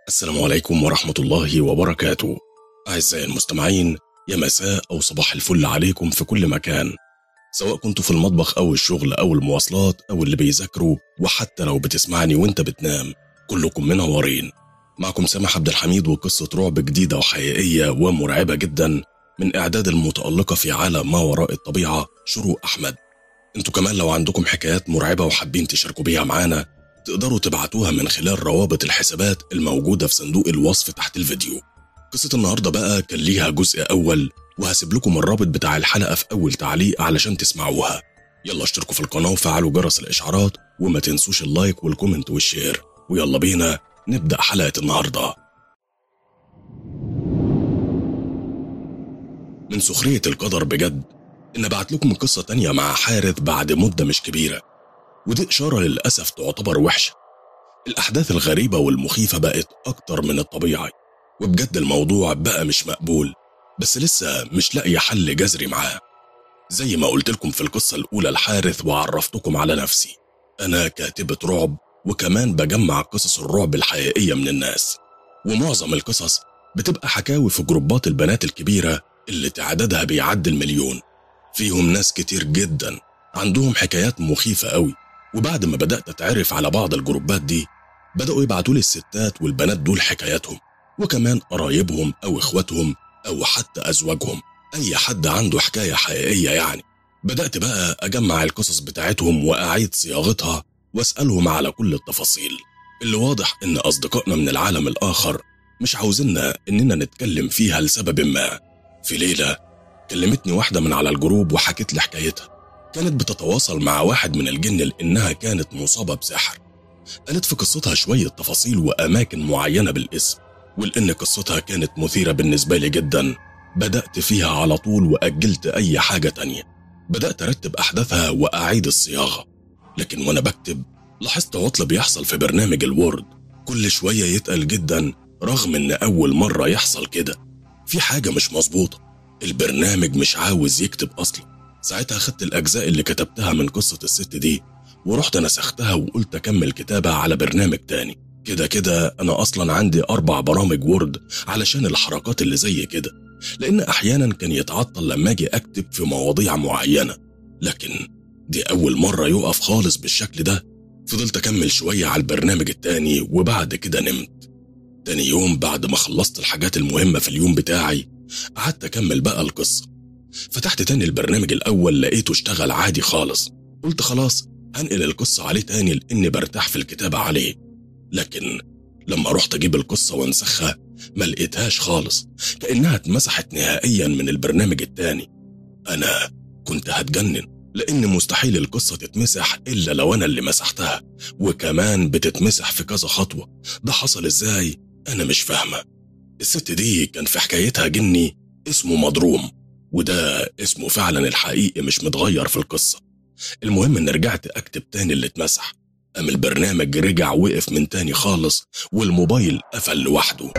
السلام عليكم ورحمة الله وبركاته أعزائي المستمعين يا مساء أو صباح الفل عليكم في كل مكان سواء كنتوا في المطبخ أو الشغل أو المواصلات أو اللي بيذاكروا وحتى لو بتسمعني وانت بتنام كلكم منورين معكم سامح عبد الحميد وقصة رعب جديدة وحقيقية ومرعبة جدا من إعداد المتألقة في عالم ما وراء الطبيعة شروق أحمد انتوا كمان لو عندكم حكايات مرعبة وحابين تشاركوا بيها معانا تقدروا تبعتوها من خلال روابط الحسابات الموجودة في صندوق الوصف تحت الفيديو قصة النهاردة بقى كان ليها جزء أول وهسيب لكم الرابط بتاع الحلقة في أول تعليق علشان تسمعوها يلا اشتركوا في القناة وفعلوا جرس الإشعارات وما تنسوش اللايك والكومنت والشير ويلا بينا نبدأ حلقة النهاردة من سخرية القدر بجد إن بعت لكم قصة تانية مع حارث بعد مدة مش كبيرة ودي إشارة للأسف تعتبر وحشة الأحداث الغريبة والمخيفة بقت أكتر من الطبيعي وبجد الموضوع بقى مش مقبول بس لسه مش لاقي حل جذري معاه زي ما قلت لكم في القصة الأولى الحارث وعرفتكم على نفسي أنا كاتبة رعب وكمان بجمع قصص الرعب الحقيقية من الناس ومعظم القصص بتبقى حكاوي في جروبات البنات الكبيرة اللي تعدادها بيعدي المليون فيهم ناس كتير جدا عندهم حكايات مخيفة قوي وبعد ما بدأت أتعرف على بعض الجروبات دي بدأوا يبعتوا لي الستات والبنات دول حكاياتهم وكمان قرايبهم أو إخواتهم أو حتى أزواجهم أي حد عنده حكاية حقيقية يعني بدأت بقى أجمع القصص بتاعتهم وأعيد صياغتها وأسألهم على كل التفاصيل اللي واضح إن أصدقائنا من العالم الآخر مش عاوزيننا إننا نتكلم فيها لسبب ما في ليلة كلمتني واحدة من على الجروب وحكت لي حكايتها كانت بتتواصل مع واحد من الجن لأنها كانت مصابة بسحر قالت في قصتها شوية تفاصيل وأماكن معينة بالاسم ولأن قصتها كانت مثيرة بالنسبة لي جدا بدأت فيها على طول وأجلت أي حاجة تانية بدأت أرتب أحداثها وأعيد الصياغة لكن وأنا بكتب لاحظت عطل بيحصل في برنامج الوورد كل شوية يتقل جدا رغم إن أول مرة يحصل كده في حاجة مش مظبوطة البرنامج مش عاوز يكتب أصلا ساعتها خدت الأجزاء اللي كتبتها من قصة الست دي ورحت نسختها وقلت أكمل كتابة على برنامج تاني كده كده أنا أصلا عندي أربع برامج وورد علشان الحركات اللي زي كده لأن أحيانا كان يتعطل لما أجي أكتب في مواضيع معينة لكن دي أول مرة يقف خالص بالشكل ده فضلت أكمل شوية على البرنامج التاني وبعد كده نمت تاني يوم بعد ما خلصت الحاجات المهمة في اليوم بتاعي قعدت أكمل بقى القصة فتحت تاني البرنامج الأول لقيته اشتغل عادي خالص قلت خلاص هنقل القصة عليه تاني لأني برتاح في الكتابة عليه لكن لما رحت أجيب القصة وانسخها ما لقيتهاش خالص كأنها اتمسحت نهائيا من البرنامج التاني أنا كنت هتجنن لأن مستحيل القصة تتمسح إلا لو أنا اللي مسحتها وكمان بتتمسح في كذا خطوة ده حصل إزاي أنا مش فاهمة الست دي كان في حكايتها جني اسمه مضروم وده اسمه فعلا الحقيقي مش متغير في القصة المهم ان رجعت اكتب تاني اللي اتمسح قام البرنامج رجع وقف من تاني خالص والموبايل قفل لوحده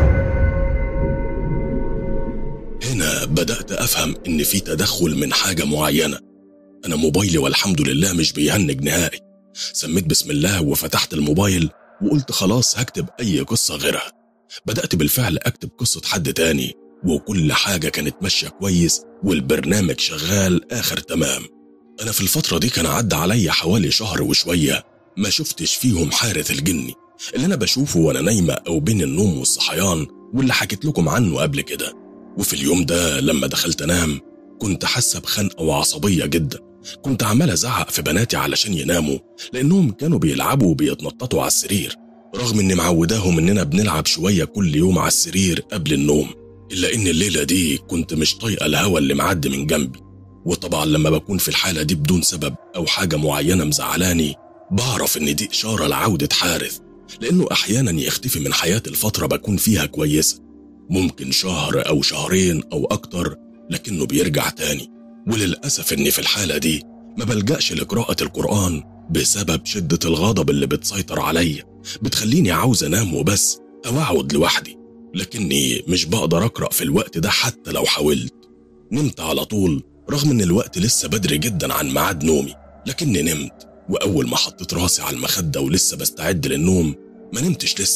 هنا بدأت أفهم إن في تدخل من حاجة معينة أنا موبايلي والحمد لله مش بيهنج نهائي سميت بسم الله وفتحت الموبايل وقلت خلاص هكتب أي قصة غيرها بدأت بالفعل أكتب قصة حد تاني وكل حاجة كانت ماشية كويس والبرنامج شغال آخر تمام أنا في الفترة دي كان عدى عليا حوالي شهر وشوية ما شفتش فيهم حارث الجني اللي أنا بشوفه وأنا نايمة أو بين النوم والصحيان واللي حكيت لكم عنه قبل كده وفي اليوم ده لما دخلت أنام كنت حاسة بخنقة وعصبية جدا كنت عمال أزعق في بناتي علشان يناموا لأنهم كانوا بيلعبوا وبيتنططوا على السرير رغم إني معوداهم إننا بنلعب شوية كل يوم على السرير قبل النوم إلا إن الليلة دي كنت مش طايقة الهوا اللي معدي من جنبي وطبعا لما بكون في الحالة دي بدون سبب أو حاجة معينة مزعلاني بعرف إن دي إشارة لعودة حارث لأنه أحيانا يختفي من حياتي الفترة بكون فيها كويسة ممكن شهر أو شهرين أو أكتر لكنه بيرجع تاني وللأسف إني في الحالة دي ما بلجأش لقراءة القرآن بسبب شدة الغضب اللي بتسيطر عليا بتخليني عاوز أنام وبس أو أقعد لوحدي لكني مش بقدر أقرأ في الوقت ده حتى لو حاولت نمت على طول رغم إن الوقت لسه بدري جدا عن ميعاد نومي لكني نمت وأول ما حطيت راسي على المخدة ولسه بستعد للنوم ما نمتش لسه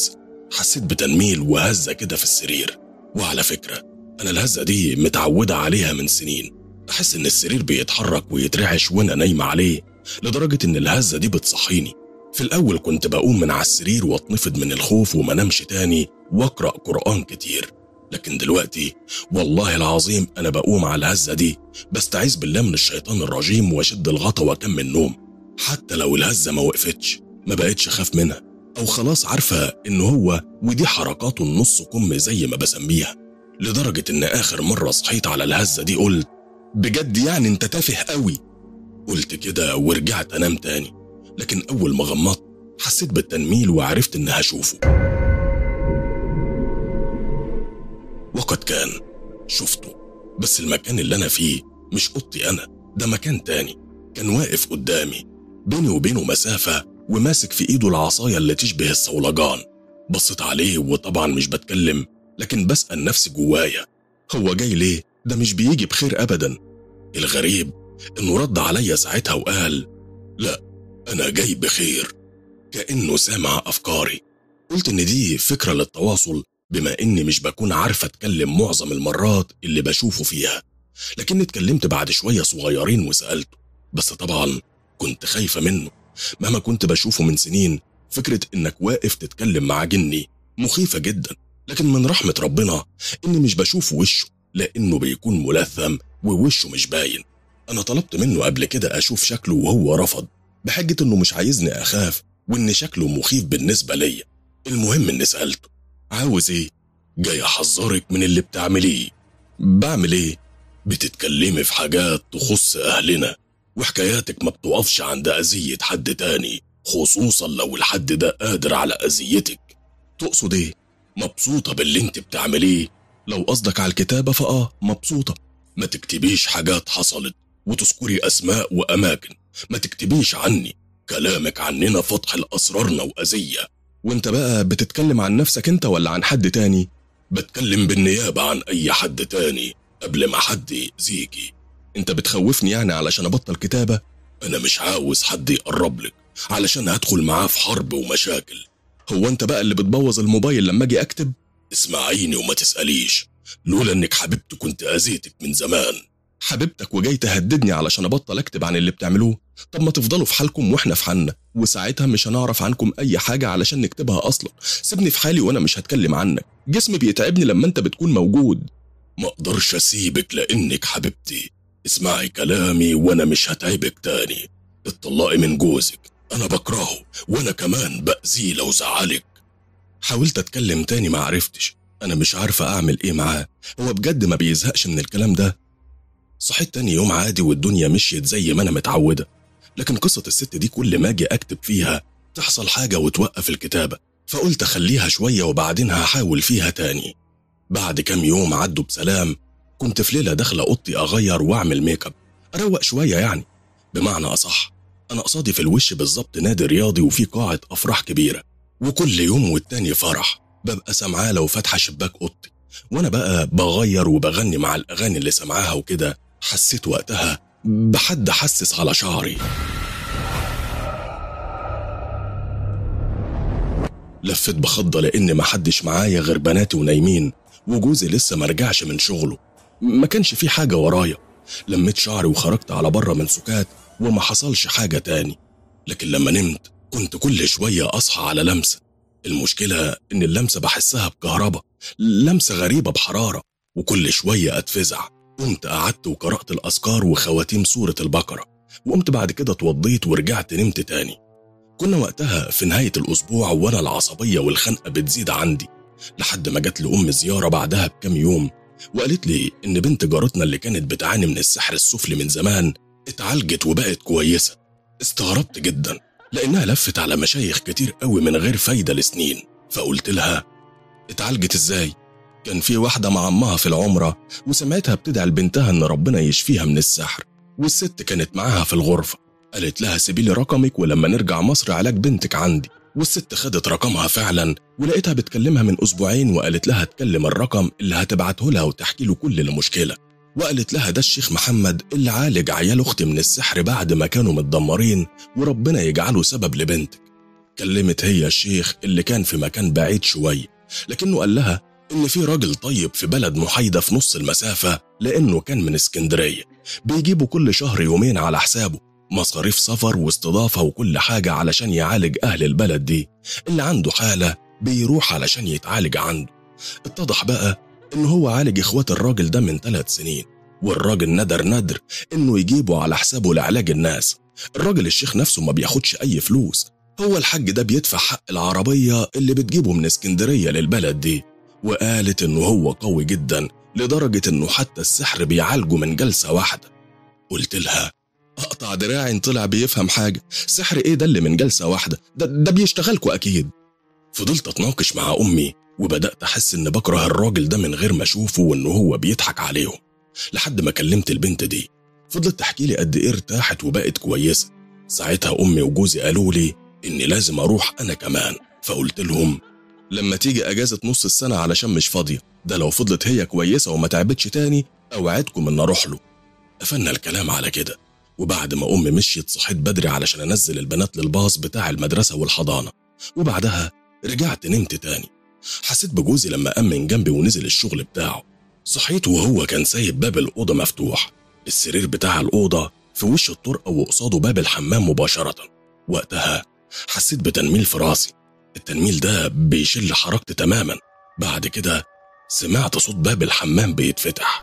حسيت بتنميل وهزة كده في السرير وعلى فكرة أنا الهزة دي متعودة عليها من سنين أحس إن السرير بيتحرك ويترعش وأنا نايمة عليه لدرجة إن الهزة دي بتصحيني في الأول كنت بقوم من على السرير واتنفض من الخوف وما نمشي تاني وأقرأ قرآن كتير لكن دلوقتي والله العظيم أنا بقوم على الهزة دي بستعيذ بالله من الشيطان الرجيم وأشد الغطا وأكمل نوم حتى لو الهزة ما وقفتش ما بقتش أخاف منها أو خلاص عارفة إن هو ودي حركاته النص كم زي ما بسميها لدرجة إن آخر مرة صحيت على الهزة دي قلت بجد يعني أنت تافه قوي قلت كده ورجعت أنام تاني لكن أول ما غمضت حسيت بالتنميل وعرفت إن هشوفه وقد كان شفته بس المكان اللي أنا فيه مش أوضتي أنا ده مكان تاني كان واقف قدامي بيني وبينه مسافة وماسك في إيده العصاية اللي تشبه الصولجان بصيت عليه وطبعا مش بتكلم لكن بسأل نفسي جوايا هو جاي ليه؟ ده مش بيجي بخير أبدا الغريب إنه رد عليا ساعتها وقال لا أنا جاي بخير كأنه سامع أفكاري قلت إن دي فكرة للتواصل بما إني مش بكون عارفة أتكلم معظم المرات اللي بشوفه فيها لكني اتكلمت بعد شوية صغيرين وسألته بس طبعا كنت خايفة منه مهما كنت بشوفه من سنين فكرة إنك واقف تتكلم مع جني مخيفة جدا لكن من رحمة ربنا إني مش بشوف وشه لأنه بيكون ملثم ووشه مش باين أنا طلبت منه قبل كده أشوف شكله وهو رفض بحجة إنه مش عايزني أخاف وإن شكله مخيف بالنسبة ليا المهم إني سألته عاوز إيه؟ جاي أحذرك من اللي بتعمليه بعمل إيه؟ بتتكلمي في حاجات تخص أهلنا وحكاياتك ما بتقفش عند أذية حد تاني خصوصا لو الحد ده قادر على أذيتك تقصد إيه؟ مبسوطة باللي انت بتعمليه لو قصدك على الكتابة فآه مبسوطة ما تكتبيش حاجات حصلت وتذكري أسماء وأماكن ما تكتبيش عني كلامك عننا فتح لأسرارنا وأذية وانت بقى بتتكلم عن نفسك انت ولا عن حد تاني بتكلم بالنيابة عن أي حد تاني قبل ما حد يأذيكي انت بتخوفني يعني علشان أبطل كتابة أنا مش عاوز حد يقرب لك علشان هدخل معاه في حرب ومشاكل هو انت بقى اللي بتبوظ الموبايل لما اجي اكتب اسمعيني وما تسأليش لولا انك حبيبتي كنت اذيتك من زمان حبيبتك وجاي تهددني علشان ابطل اكتب عن اللي بتعملوه طب ما تفضلوا في حالكم واحنا في حالنا وساعتها مش هنعرف عنكم اي حاجه علشان نكتبها اصلا سيبني في حالي وانا مش هتكلم عنك جسمي بيتعبني لما انت بتكون موجود ما اقدرش اسيبك لانك حبيبتي اسمعي كلامي وانا مش هتعبك تاني اتطلقي من جوزك انا بكرهه وانا كمان باذيه لو زعلك حاولت اتكلم تاني ما عرفتش انا مش عارفه اعمل ايه معاه هو بجد ما بيزهقش من الكلام ده صحيت تاني يوم عادي والدنيا مشيت زي ما انا متعوده لكن قصه الست دي كل ما اجي اكتب فيها تحصل حاجه وتوقف الكتابه فقلت اخليها شويه وبعدين هحاول فيها تاني بعد كام يوم عدوا بسلام كنت في ليله داخله اوضتي اغير واعمل ميك اب اروق شويه يعني بمعنى اصح انا قصادي في الوش بالظبط نادي رياضي وفي قاعه افراح كبيره وكل يوم والتاني فرح ببقى سامعاه لو فاتحه شباك اوضتي وانا بقى بغير وبغني مع الاغاني اللي سامعاها وكده حسيت وقتها بحد حسس على شعري لفت بخضة لأن محدش معايا غير بناتي ونايمين وجوزي لسه مرجعش من شغله ما كانش في حاجة ورايا لميت شعري وخرجت على بره من سكات وما حصلش حاجة تاني لكن لما نمت كنت كل شوية أصحى على لمسة المشكلة إن اللمسة بحسها بكهرباء لمسة غريبة بحرارة وكل شوية أتفزع قمت قعدت وقرأت الأذكار وخواتيم سورة البقرة وقمت بعد كده اتوضيت ورجعت نمت تاني كنا وقتها في نهاية الأسبوع وأنا العصبية والخنقة بتزيد عندي لحد ما جت لأم زيارة بعدها بكام يوم وقالت لي إن بنت جارتنا اللي كانت بتعاني من السحر السفلي من زمان اتعالجت وبقت كويسة استغربت جدا لأنها لفت على مشايخ كتير قوي من غير فايدة لسنين فقلت لها اتعالجت ازاي؟ كان في واحدة مع أمها في العمرة وسمعتها بتدعي لبنتها إن ربنا يشفيها من السحر والست كانت معاها في الغرفة قالت لها سيبي لي رقمك ولما نرجع مصر علاج بنتك عندي والست خدت رقمها فعلا ولقيتها بتكلمها من أسبوعين وقالت لها تكلم الرقم اللي هتبعته لها وتحكي له كل المشكلة وقالت لها ده الشيخ محمد اللي عالج عيال أختي من السحر بعد ما كانوا متدمرين وربنا يجعله سبب لبنتك كلمت هي الشيخ اللي كان في مكان بعيد شوية لكنه قال لها إن في راجل طيب في بلد محايدة في نص المسافة لأنه كان من اسكندرية بيجيبوا كل شهر يومين على حسابه مصاريف سفر واستضافة وكل حاجة علشان يعالج أهل البلد دي اللي عنده حالة بيروح علشان يتعالج عنده اتضح بقى إن هو عالج إخوات الراجل ده من ثلاث سنين والراجل ندر ندر إنه يجيبه على حسابه لعلاج الناس الراجل الشيخ نفسه ما بياخدش أي فلوس هو الحاج ده بيدفع حق العربية اللي بتجيبه من اسكندرية للبلد دي وقالت إنه هو قوي جدا لدرجة إنه حتى السحر بيعالجه من جلسة واحدة قلت لها أقطع دراعي إن طلع بيفهم حاجة سحر إيه ده اللي من جلسة واحدة ده, ده بيشتغلكوا أكيد فضلت أتناقش مع أمي وبدأت أحس إن بكره الراجل ده من غير ما أشوفه وإنه هو بيضحك عليهم لحد ما كلمت البنت دي فضلت تحكي لي قد إيه ارتاحت وبقت كويسة ساعتها أمي وجوزي قالوا لي إني لازم أروح أنا كمان فقلت لهم لما تيجي أجازة نص السنة علشان مش فاضية ده لو فضلت هي كويسة وما تعبتش تاني أوعدكم إن أروح له قفلنا الكلام على كده وبعد ما أمي مشيت صحيت بدري علشان أنزل البنات للباص بتاع المدرسة والحضانة وبعدها رجعت نمت تاني حسيت بجوزي لما أمن جنبي ونزل الشغل بتاعه صحيت وهو كان سايب باب الأوضة مفتوح السرير بتاع الأوضة في وش الطرقة وقصاده باب الحمام مباشرة وقتها حسيت بتنميل في راسي التنميل ده بيشل حركتي تماما بعد كده سمعت صوت باب الحمام بيتفتح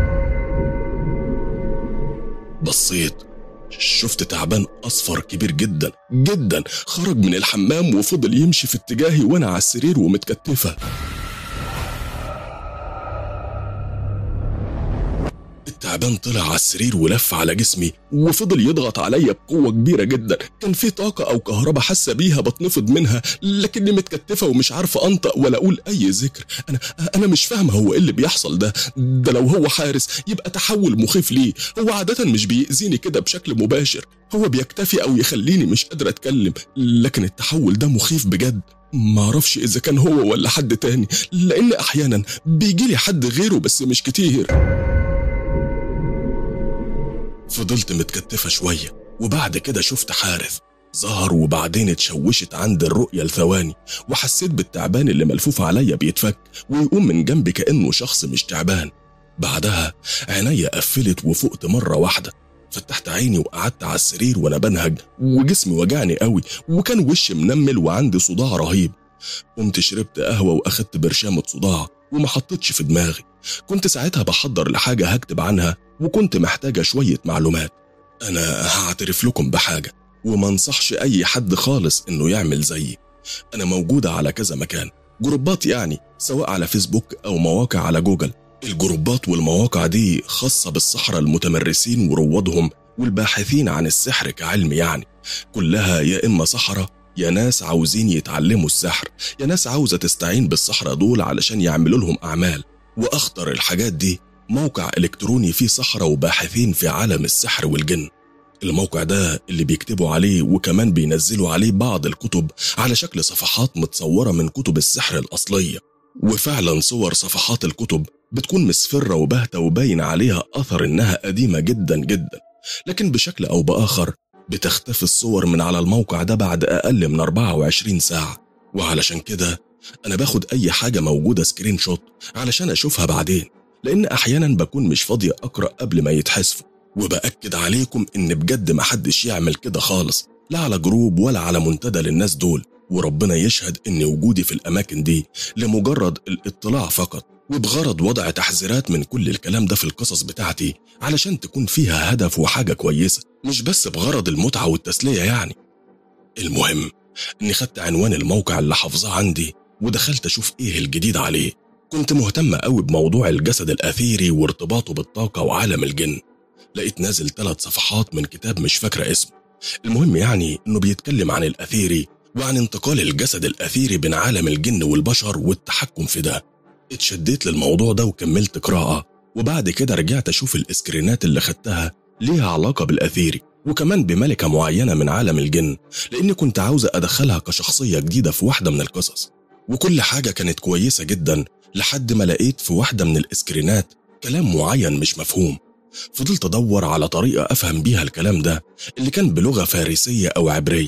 بصيت شفت تعبان أصفر كبير جدا جدا خرج من الحمام وفضل يمشي في اتجاهي وأنا على السرير ومتكتفة التعبان طلع على السرير ولف على جسمي وفضل يضغط عليا بقوة كبيرة جدا كان في طاقة أو كهرباء حاسة بيها بتنفض منها لكني متكتفة ومش عارفة أنطق ولا أقول أي ذكر أنا أنا مش فاهمة هو إيه اللي بيحصل ده ده لو هو حارس يبقى تحول مخيف ليه هو عادة مش بيأذيني كده بشكل مباشر هو بيكتفي أو يخليني مش قادر أتكلم لكن التحول ده مخيف بجد معرفش إذا كان هو ولا حد تاني لأن أحيانا بيجيلي حد غيره بس مش كتير فضلت متكتفة شوية وبعد كده شفت حارث ظهر وبعدين اتشوشت عند الرؤية لثواني وحسيت بالتعبان اللي ملفوف عليا بيتفك ويقوم من جنبي كأنه شخص مش تعبان بعدها عينيا قفلت وفقت مرة واحدة فتحت عيني وقعدت على السرير وانا بنهج وجسمي وجعني قوي وكان وشي منمل وعندي صداع رهيب قمت شربت قهوة واخدت برشامة صداع وما حطيتش في دماغي كنت ساعتها بحضر لحاجة هكتب عنها وكنت محتاجة شوية معلومات أنا هعترف لكم بحاجة وما انصحش أي حد خالص إنه يعمل زيي أنا موجودة على كذا مكان جروبات يعني سواء على فيسبوك أو مواقع على جوجل الجروبات والمواقع دي خاصة بالسحرة المتمرسين وروادهم والباحثين عن السحر كعلم يعني كلها يا إما سحرة يا ناس عاوزين يتعلموا السحر يا ناس عاوزة تستعين بالسحرة دول علشان يعملوا لهم أعمال وأخطر الحاجات دي موقع إلكتروني فيه سحرة وباحثين في عالم السحر والجن الموقع ده اللي بيكتبوا عليه وكمان بينزلوا عليه بعض الكتب على شكل صفحات متصورة من كتب السحر الأصلية وفعلا صور صفحات الكتب بتكون مصفرة وباهتة وباين عليها أثر إنها قديمة جدا جدا لكن بشكل أو بآخر بتختفي الصور من على الموقع ده بعد أقل من 24 ساعة وعلشان كده أنا باخد أي حاجة موجودة سكرين شوت علشان أشوفها بعدين لأن أحيانا بكون مش فاضية أقرأ قبل ما يتحذفوا وبأكد عليكم إن بجد محدش يعمل كده خالص لا على جروب ولا على منتدى للناس دول وربنا يشهد إن وجودي في الأماكن دي لمجرد الاطلاع فقط وبغرض وضع تحذيرات من كل الكلام ده في القصص بتاعتي علشان تكون فيها هدف وحاجة كويسة مش بس بغرض المتعة والتسلية يعني المهم إني خدت عنوان الموقع اللي حافظاه عندي ودخلت أشوف إيه الجديد عليه كنت مهتمة قوي بموضوع الجسد الأثيري وارتباطه بالطاقة وعالم الجن لقيت نازل ثلاث صفحات من كتاب مش فاكرة اسمه المهم يعني إنه بيتكلم عن الأثيري وعن انتقال الجسد الأثيري بين عالم الجن والبشر والتحكم في ده اتشديت للموضوع ده وكملت قراءة وبعد كده رجعت أشوف الإسكرينات اللي خدتها ليها علاقة بالأثيري وكمان بملكة معينة من عالم الجن لأني كنت عاوزة أدخلها كشخصية جديدة في واحدة من القصص وكل حاجة كانت كويسة جدا لحد ما لقيت في واحدة من الإسكرينات كلام معين مش مفهوم فضلت أدور على طريقة أفهم بيها الكلام ده اللي كان بلغة فارسية أو عبرية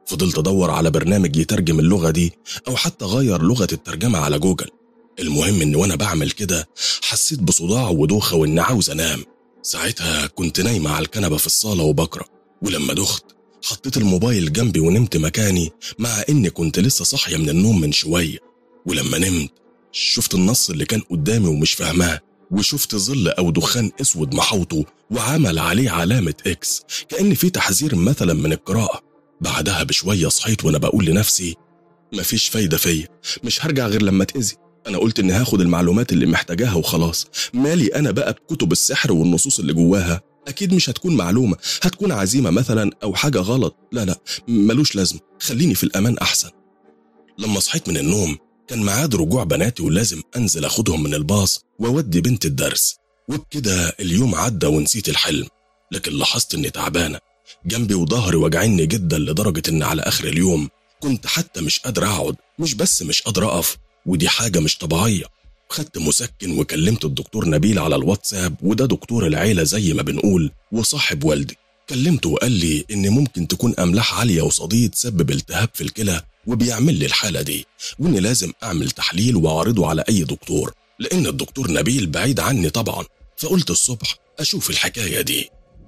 فضلت أدور على برنامج يترجم اللغة دي أو حتى غير لغة الترجمة على جوجل المهم إن وأنا بعمل كده حسيت بصداع ودوخة وإن عاوز أنام ساعتها كنت نايمة على الكنبة في الصالة وبقرأ ولما دخت حطيت الموبايل جنبي ونمت مكاني مع إني كنت لسه صاحية من النوم من شوية ولما نمت شفت النص اللي كان قدامي ومش فاهماه وشفت ظل أو دخان أسود محوطه وعمل عليه علامة إكس كأن في تحذير مثلا من القراءة بعدها بشوية صحيت وأنا بقول لنفسي مفيش فايدة فيا مش هرجع غير لما اتأذي أنا قلت إني هاخد المعلومات اللي محتاجاها وخلاص مالي أنا بقى بكتب السحر والنصوص اللي جواها أكيد مش هتكون معلومة هتكون عزيمة مثلا أو حاجة غلط لا لا ملوش لازمة خليني في الأمان أحسن لما صحيت من النوم كان ميعاد رجوع بناتي ولازم أنزل أخدهم من الباص وأودي بنت الدرس وبكده اليوم عدى ونسيت الحلم لكن لاحظت إني تعبانة جنبي وظهري وجعني جدا لدرجة إن على آخر اليوم كنت حتى مش قادر أقعد مش بس مش قادر أقف ودي حاجة مش طبيعية خدت مسكن وكلمت الدكتور نبيل على الواتساب وده دكتور العيلة زي ما بنقول وصاحب والدي كلمته وقال لي إن ممكن تكون أملاح عالية وصديد تسبب التهاب في الكلى وبيعمل لي الحالة دي وإني لازم أعمل تحليل وأعرضه على أي دكتور لأن الدكتور نبيل بعيد عني طبعا فقلت الصبح أشوف الحكاية دي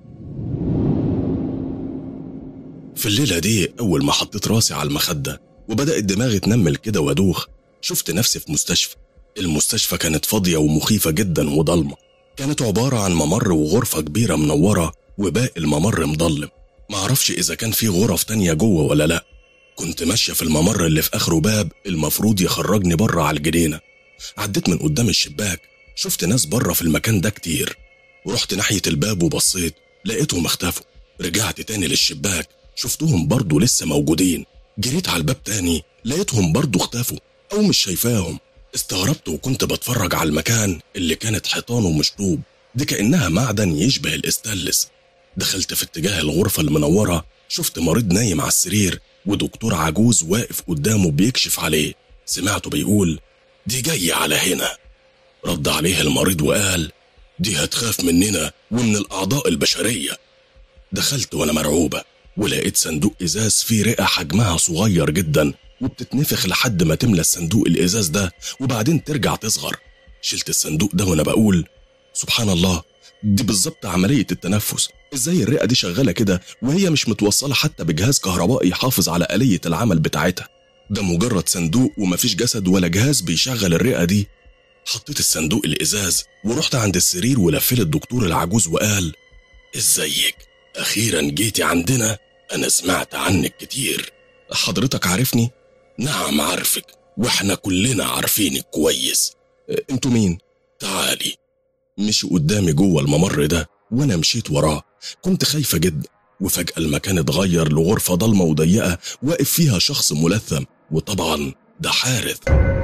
في الليلة دي أول ما حطيت راسي على المخدة وبدأت دماغي تنمل كده وأدوخ شفت نفسي في مستشفى المستشفى كانت فاضية ومخيفة جدا وضلمة كانت عبارة عن ممر وغرفة كبيرة منورة وباقي الممر مضلم معرفش إذا كان في غرف تانية جوه ولا لأ كنت ماشية في الممر اللي في آخره باب المفروض يخرجني بره على الجنينة عديت من قدام الشباك شفت ناس بره في المكان ده كتير ورحت ناحية الباب وبصيت لقيتهم اختفوا رجعت تاني للشباك شفتهم برضه لسه موجودين جريت على الباب تاني لقيتهم برضه اختفوا أو مش شايفاهم استغربت وكنت بتفرج على المكان اللي كانت حيطانه مشطوب دي كأنها معدن يشبه الاستانلس دخلت في اتجاه الغرفة المنورة شفت مريض نايم على السرير ودكتور عجوز واقف قدامه بيكشف عليه سمعته بيقول دي جاية على هنا رد عليه المريض وقال دي هتخاف مننا ومن الأعضاء البشرية دخلت وأنا مرعوبة ولقيت صندوق إزاز فيه رئة حجمها صغير جدا وبتتنفخ لحد ما تملى الصندوق الإزاز ده وبعدين ترجع تصغر شلت الصندوق ده وأنا بقول سبحان الله دي بالظبط عملية التنفس ازاي الرئة دي شغالة كده وهي مش متوصلة حتى بجهاز كهربائي يحافظ على آلية العمل بتاعتها ده مجرد صندوق ومفيش جسد ولا جهاز بيشغل الرئة دي حطيت الصندوق الإزاز ورحت عند السرير ولفلت الدكتور العجوز وقال ازيك أخيرا جيتي عندنا أنا سمعت عنك كتير حضرتك عارفني؟ نعم عارفك واحنا كلنا عارفينك كويس انتوا مين؟ تعالي مشي قدامي جوه الممر ده وانا مشيت وراه كنت خايفة جدا وفجأة المكان اتغير لغرفة ضلمة وضيقة واقف فيها شخص ملثم وطبعا ده حارث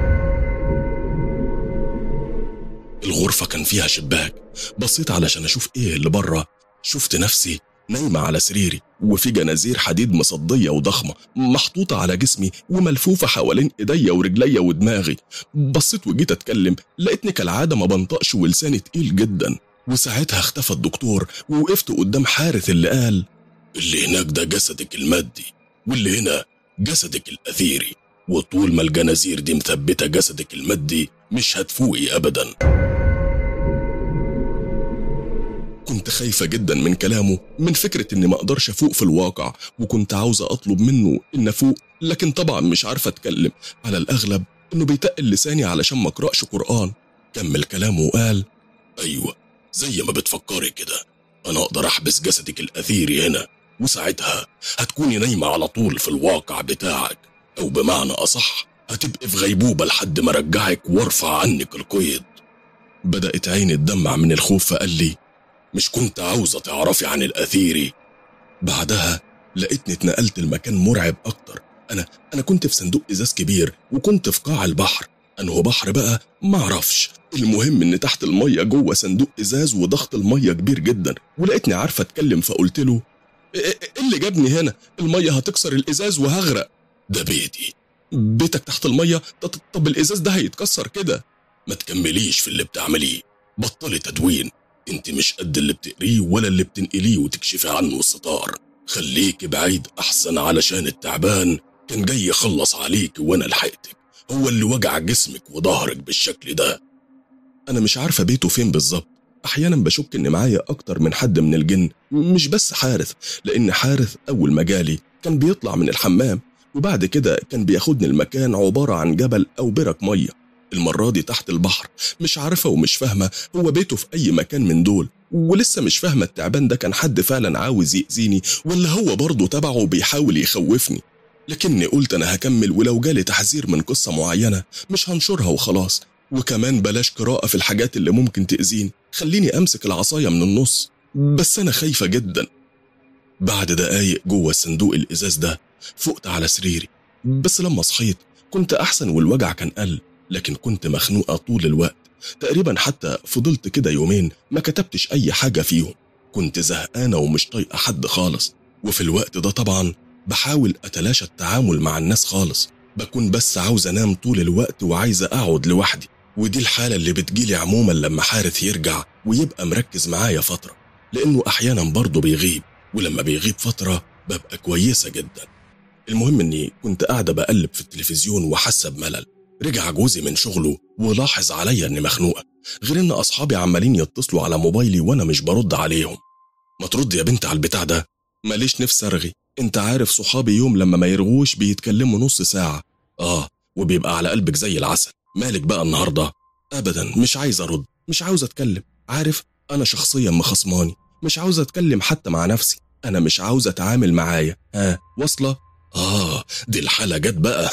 الغرفة كان فيها شباك بصيت علشان أشوف إيه اللي بره شفت نفسي نايمة على سريري وفي جنازير حديد مصدية وضخمة محطوطة على جسمي وملفوفة حوالين إيديا ورجليا ودماغي بصيت وجيت أتكلم لقيتني كالعادة ما بنطقش ولساني تقيل جدا وساعتها اختفى الدكتور ووقفت قدام حارث اللي قال اللي هناك ده جسدك المادي واللي هنا جسدك الأثيري وطول ما الجنازير دي مثبتة جسدك المادي مش هتفوقي أبدا كنت خايفة جدا من كلامه من فكرة إني ما أقدرش أفوق في الواقع وكنت عاوزة أطلب منه إن أفوق لكن طبعا مش عارفة أتكلم على الأغلب إنه بيتقل لساني علشان ما أقرأش قرآن كمل كلامه وقال أيوة زي ما بتفكري كده أنا أقدر أحبس جسدك الأثيري هنا وساعتها هتكوني نايمة على طول في الواقع بتاعك أو بمعنى أصح هتبقي في غيبوبة لحد ما أرجعك وارفع عنك القيد بدأت عيني تدمع من الخوف فقال لي مش كنت عاوزة تعرفي عن الأثيري بعدها لقيتني اتنقلت لمكان مرعب أكتر أنا أنا كنت في صندوق إزاز كبير وكنت في قاع البحر أنه بحر بقى معرفش المهم إن تحت المية جوه صندوق إزاز وضغط المية كبير جدا ولقيتني عارفة أتكلم فقلت له إيه اللي جابني هنا المية هتكسر الإزاز وهغرق ده بيتي بيتك تحت المية طب الإزاز ده هيتكسر كده ما تكمليش في اللي بتعمليه بطلي تدوين انت مش قد اللي بتقريه ولا اللي بتنقليه وتكشفي عنه الستار خليك بعيد أحسن علشان التعبان كان جاي يخلص عليك وأنا لحقتك هو اللي وجع جسمك وظهرك بالشكل ده أنا مش عارفة بيته فين بالظبط أحيانا بشك إن معايا أكتر من حد من الجن مش بس حارث لأن حارث أول ما جالي كان بيطلع من الحمام وبعد كده كان بياخدني المكان عبارة عن جبل أو برك مية المرة دي تحت البحر مش عارفة ومش فاهمة هو بيته في أي مكان من دول ولسه مش فاهمة التعبان ده كان حد فعلا عاوز يأذيني ولا هو برضه تبعه وبيحاول يخوفني لكني قلت أنا هكمل ولو جالي تحذير من قصة معينة مش هنشرها وخلاص وكمان بلاش قراءة في الحاجات اللي ممكن تأذيني خليني أمسك العصاية من النص بس أنا خايفة جدا بعد دقايق جوه الصندوق الإزاز ده فقت على سريري بس لما صحيت كنت أحسن والوجع كان قل لكن كنت مخنوقة طول الوقت تقريبا حتى فضلت كده يومين ما كتبتش أي حاجة فيهم كنت زهقانة ومش طايقة حد خالص وفي الوقت ده طبعا بحاول أتلاشى التعامل مع الناس خالص بكون بس عاوز أنام طول الوقت وعايزة أقعد لوحدي ودي الحالة اللي بتجيلي عموما لما حارث يرجع ويبقى مركز معايا فترة لأنه أحيانا برضه بيغيب ولما بيغيب فترة ببقى كويسة جدا المهم إني كنت قاعدة بقلب في التلفزيون وحاسة بملل رجع جوزي من شغله ولاحظ عليا إني مخنوقة غير إن أصحابي عمالين يتصلوا على موبايلي وأنا مش برد عليهم ما ترد يا بنت على البتاع ده ماليش نفس أرغي أنت عارف صحابي يوم لما ما يرغوش بيتكلموا نص ساعة آه وبيبقى على قلبك زي العسل مالك بقى النهاردة أبدا مش عايز أرد مش عاوز أتكلم عارف أنا شخصيا مخصماني مش عاوز أتكلم حتى مع نفسي أنا مش عاوز أتعامل معايا ها واصلة آه دي الحالة جت بقى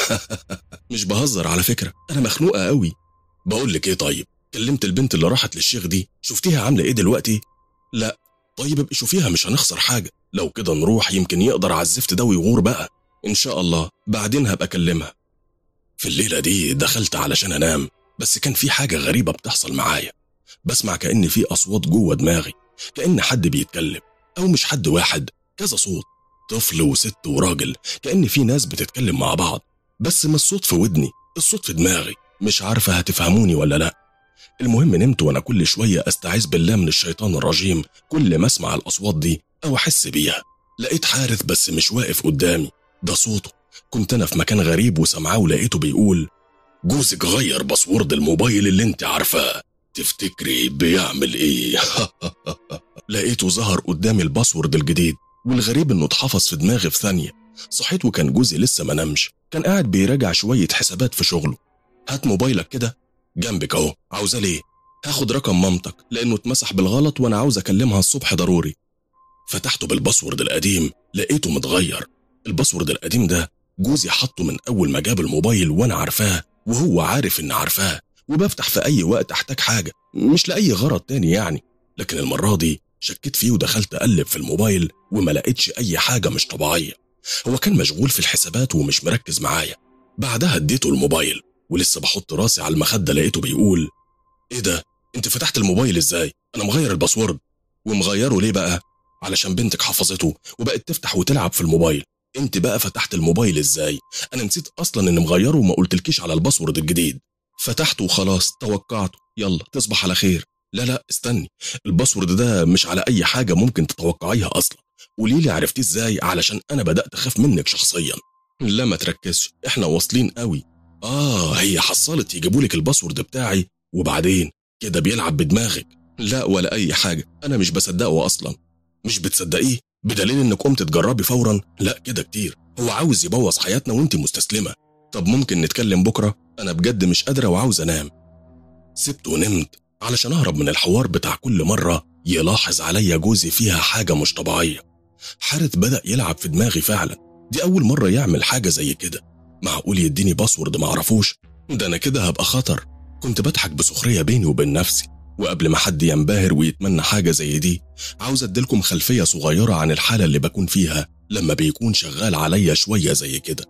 مش بهزر على فكرة أنا مخنوقة قوي بقول لك إيه طيب كلمت البنت اللي راحت للشيخ دي شفتيها عاملة إيه دلوقتي لا طيب ابقي شوفيها مش هنخسر حاجة لو كده نروح يمكن يقدر على الزفت ده ويغور بقى إن شاء الله بعدين هبقى أكلمها في الليلة دي دخلت علشان أنام بس كان في حاجة غريبة بتحصل معايا بسمع كأن في أصوات جوه دماغي كأن حد بيتكلم أو مش حد واحد كذا صوت طفل وست وراجل كأن في ناس بتتكلم مع بعض بس مش الصوت في ودني الصوت في دماغي مش عارفة هتفهموني ولا لأ المهم نمت وأنا كل شوية أستعيذ بالله من الشيطان الرجيم كل ما أسمع الأصوات دي أو أحس بيها لقيت حارث بس مش واقف قدامي ده صوته كنت أنا في مكان غريب وسمعاه ولقيته بيقول جوزك غير باسورد الموبايل اللي انت عارفاه تفتكري بيعمل ايه لقيته ظهر قدامي الباسورد الجديد والغريب انه اتحفظ في دماغي في ثانية صحيت وكان جوزي لسه ما نامش كان قاعد بيراجع شوية حسابات في شغله هات موبايلك كده جنبك اهو عاوزاه ليه هاخد رقم مامتك لانه اتمسح بالغلط وانا عاوز اكلمها الصبح ضروري فتحته بالباسورد القديم لقيته متغير الباسورد القديم ده جوزي حطه من اول ما جاب الموبايل وانا عارفاه وهو عارف اني عارفاه وبفتح في اي وقت احتاج حاجه مش لاي غرض تاني يعني لكن المره دي شكيت فيه ودخلت اقلب في الموبايل وما لقيتش اي حاجه مش طبيعيه هو كان مشغول في الحسابات ومش مركز معايا بعدها اديته الموبايل ولسه بحط راسي على المخده لقيته بيقول ايه ده انت فتحت الموبايل ازاي انا مغير الباسورد ومغيره ليه بقى علشان بنتك حفظته وبقت تفتح وتلعب في الموبايل انت بقى فتحت الموبايل ازاي انا نسيت اصلا اني مغيره وما قلتلكيش على الباسورد الجديد فتحته وخلاص توقعته يلا تصبح على خير لا لا استني الباسورد ده مش على اي حاجه ممكن تتوقعيها اصلا قولي لي عرفتيه ازاي علشان انا بدات اخاف منك شخصيا لا ما تركزش احنا واصلين قوي اه هي حصلت يجيبولك الباسورد بتاعي وبعدين كده بيلعب بدماغك لا ولا اي حاجه انا مش بصدقه اصلا مش بتصدقيه بدليل انك قمت تجربي فورا لا كده كتير هو عاوز يبوظ حياتنا وانت مستسلمه طب ممكن نتكلم بكره انا بجد مش قادره وعاوز انام سبت ونمت علشان اهرب من الحوار بتاع كل مره يلاحظ عليا جوزي فيها حاجه مش طبيعيه حارث بدا يلعب في دماغي فعلا دي اول مره يعمل حاجه زي كده معقول يديني باسورد ما اعرفوش ده انا كده هبقى خطر كنت بضحك بسخريه بيني وبين نفسي وقبل ما حد ينبهر ويتمنى حاجة زي دي عاوز اديلكم خلفية صغيرة عن الحالة اللي بكون فيها لما بيكون شغال عليا شوية زي كده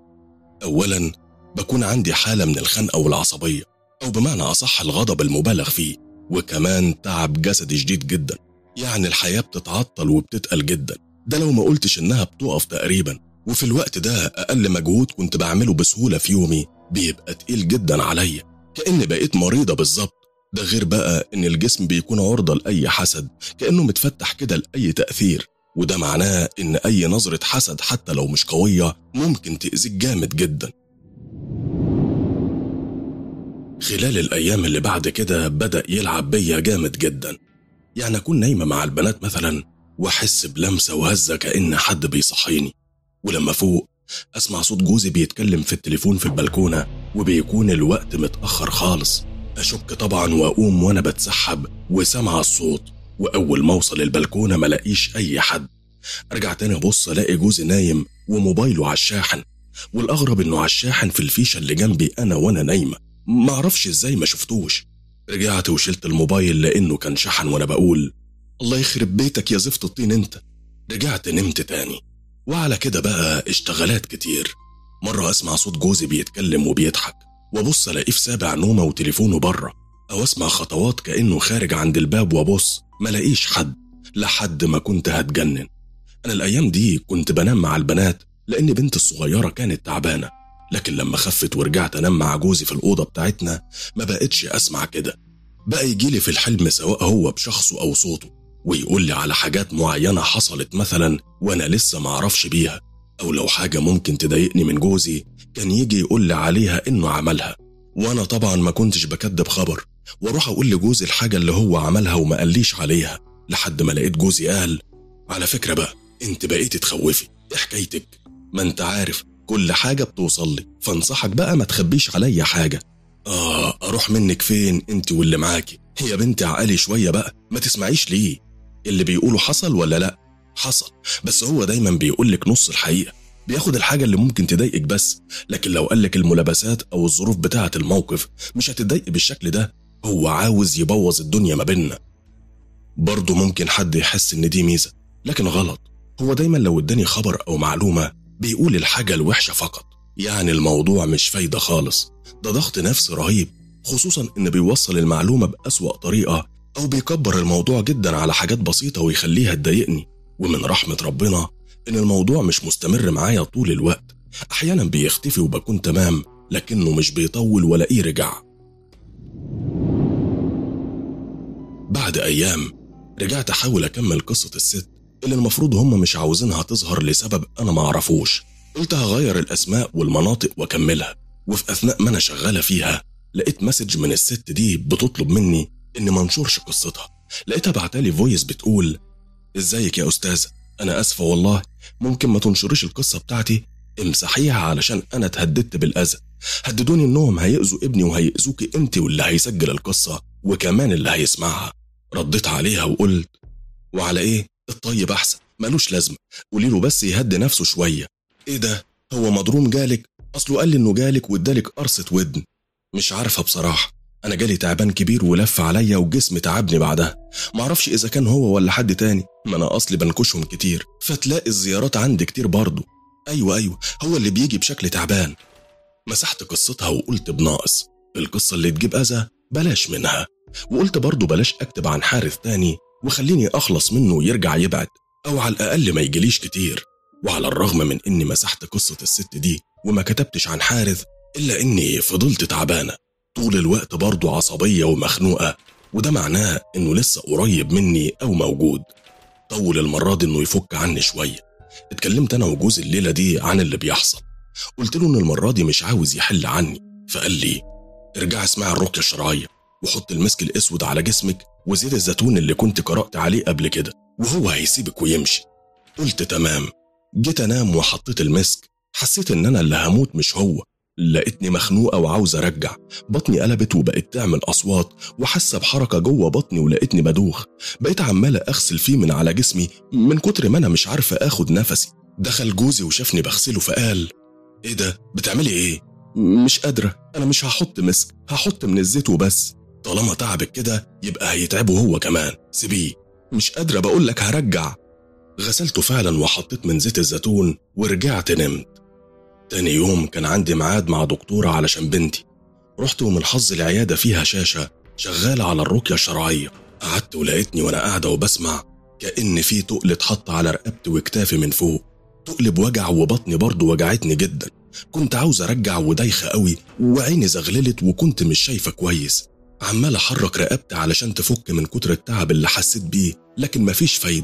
أولا بكون عندي حالة من الخنقة والعصبية أو بمعنى أصح الغضب المبالغ فيه وكمان تعب جسدي شديد جدا يعني الحياة بتتعطل وبتتقل جدا ده لو ما قلتش إنها بتقف تقريبا وفي الوقت ده أقل مجهود كنت بعمله بسهولة في يومي بيبقى تقيل جدا عليا كأني بقيت مريضة بالظبط ده غير بقى إن الجسم بيكون عرضة لأي حسد كأنه متفتح كده لأي تأثير وده معناه إن أي نظرة حسد حتى لو مش قوية ممكن تأذيك جامد جدا خلال الأيام اللي بعد كده بدأ يلعب بيا جامد جدا يعني أكون نايمة مع البنات مثلا وأحس بلمسة وهزة كأن حد بيصحيني ولما فوق أسمع صوت جوزي بيتكلم في التليفون في البلكونة وبيكون الوقت متأخر خالص أشك طبعا وأقوم وأنا بتسحب وسامع الصوت وأول ما أوصل البلكونة ملاقيش أي حد أرجع تاني أبص ألاقي جوزي نايم وموبايله على الشاحن والأغرب إنه على الشاحن في الفيشة اللي جنبي أنا وأنا نايمة معرفش إزاي ما شفتوش رجعت وشلت الموبايل لأنه كان شحن وأنا بقول الله يخرب بيتك يا زفت الطين أنت رجعت نمت تاني وعلى كده بقى اشتغالات كتير مرة أسمع صوت جوزي بيتكلم وبيضحك وأبص ألاقيه في سابع نومة وتليفونه بره أو أسمع خطوات كأنه خارج عند الباب وأبص ملاقيش حد لحد ما كنت هتجنن أنا الأيام دي كنت بنام مع البنات لأن بنتي الصغيرة كانت تعبانة لكن لما خفت ورجعت أنام مع جوزي في الأوضة بتاعتنا ما بقتش أسمع كده بقى يجيلي في الحلم سواء هو بشخصه أو صوته ويقول لي على حاجات معينة حصلت مثلا وأنا لسه معرفش بيها أو لو حاجة ممكن تضايقني من جوزي كان يجي يقول لي عليها إنه عملها وأنا طبعا ما كنتش بكدب خبر واروح أقول لجوزي الحاجة اللي هو عملها وما قاليش عليها لحد ما لقيت جوزي قال على فكرة بقى انت بقيتي تخوفي ايه حكايتك ما انت عارف كل حاجة بتوصل لي فانصحك بقى ما تخبيش عليا حاجة آه أروح منك فين انت واللي معاكي يا بنتي عقلي شوية بقى ما تسمعيش ليه اللي بيقوله حصل ولا لا حصل بس هو دايما بيقول لك نص الحقيقة بياخد الحاجة اللي ممكن تضايقك بس لكن لو قالك الملابسات أو الظروف بتاعة الموقف مش هتضايقي بالشكل ده هو عاوز يبوظ الدنيا ما بيننا برضه ممكن حد يحس إن دي ميزة لكن غلط هو دايما لو اداني خبر أو معلومة بيقول الحاجة الوحشة فقط يعني الموضوع مش فايدة خالص ده ضغط نفسي رهيب خصوصا إن بيوصل المعلومة بأسوأ طريقة أو بيكبر الموضوع جدا على حاجات بسيطة ويخليها تضايقني ومن رحمة ربنا إن الموضوع مش مستمر معايا طول الوقت أحيانا بيختفي وبكون تمام لكنه مش بيطول ولا إيه رجع بعد أيام رجعت أحاول أكمل قصة الست اللي المفروض هم مش عاوزينها تظهر لسبب أنا معرفوش قلت هغير الأسماء والمناطق وأكملها وفي أثناء ما أنا شغالة فيها لقيت مسج من الست دي بتطلب مني إني منشورش قصتها لقيتها بعتالي فويس بتقول ازيك يا أستاذة أنا آسفة والله ممكن ما تنشريش القصة بتاعتي امسحيها علشان أنا اتهددت بالأذى هددوني إنهم هيأذوا ابني وهيأذوكي أنت واللي هيسجل القصة وكمان اللي هيسمعها رديت عليها وقلت وعلى إيه الطيب أحسن ملوش لازمة قولي له بس يهدي نفسه شوية إيه ده هو مضروم جالك أصله قال لي إنه جالك وادالك قرصة ودن مش عارفة بصراحة أنا جالي تعبان كبير ولف عليا وجسمي تعبني بعدها معرفش إذا كان هو ولا حد تاني ما أنا أصلي بنكشهم كتير فتلاقي الزيارات عندي كتير برضه أيوة أيوة هو اللي بيجي بشكل تعبان مسحت قصتها وقلت بناقص القصة اللي تجيب أذى بلاش منها وقلت برضه بلاش أكتب عن حارث تاني وخليني أخلص منه ويرجع يبعد أو على الأقل ما يجيليش كتير وعلى الرغم من إني مسحت قصة الست دي وما كتبتش عن حارث إلا إني فضلت تعبانة طول الوقت برضه عصبية ومخنوقة وده معناه إنه لسه قريب مني أو موجود طول المرة دي إنه يفك عني شوية اتكلمت أنا وجوزي الليلة دي عن اللي بيحصل قلت له إن المرة دي مش عاوز يحل عني فقال لي ارجع اسمعي الرقية الشرعية وحط المسك الأسود على جسمك وزيت الزيتون اللي كنت قرأت عليه قبل كده وهو هيسيبك ويمشي قلت تمام جيت أنام وحطيت المسك حسيت إن أنا اللي هموت مش هو لقيتني مخنوقة وعاوز أرجع بطني قلبت وبقت تعمل أصوات وحاسة بحركة جوه بطني ولقيتني بدوخ بقيت عمالة أغسل فيه من على جسمي من كتر ما أنا مش عارفة آخد نفسي دخل جوزي وشافني بغسله فقال إيه ده بتعملي إيه؟ مش قادرة أنا مش هحط مسك هحط من الزيت وبس طالما تعبك كده يبقى هيتعبه هو كمان سيبيه مش قادرة بقولك هرجع غسلته فعلا وحطيت من زيت الزيتون ورجعت نمت تاني يوم كان عندي ميعاد مع دكتورة علشان بنتي رحت ومن حظ العيادة فيها شاشة شغالة على الرقية الشرعية قعدت ولقيتني وأنا قاعدة وبسمع كأن في تقل اتحط على رقبتي وكتافي من فوق تقل بوجع وبطني برضه وجعتني جدا كنت عاوز أرجع ودايخة قوي وعيني زغللت وكنت مش شايفة كويس عمال أحرك رقبتي علشان تفك من كتر التعب اللي حسيت بيه لكن مفيش فايدة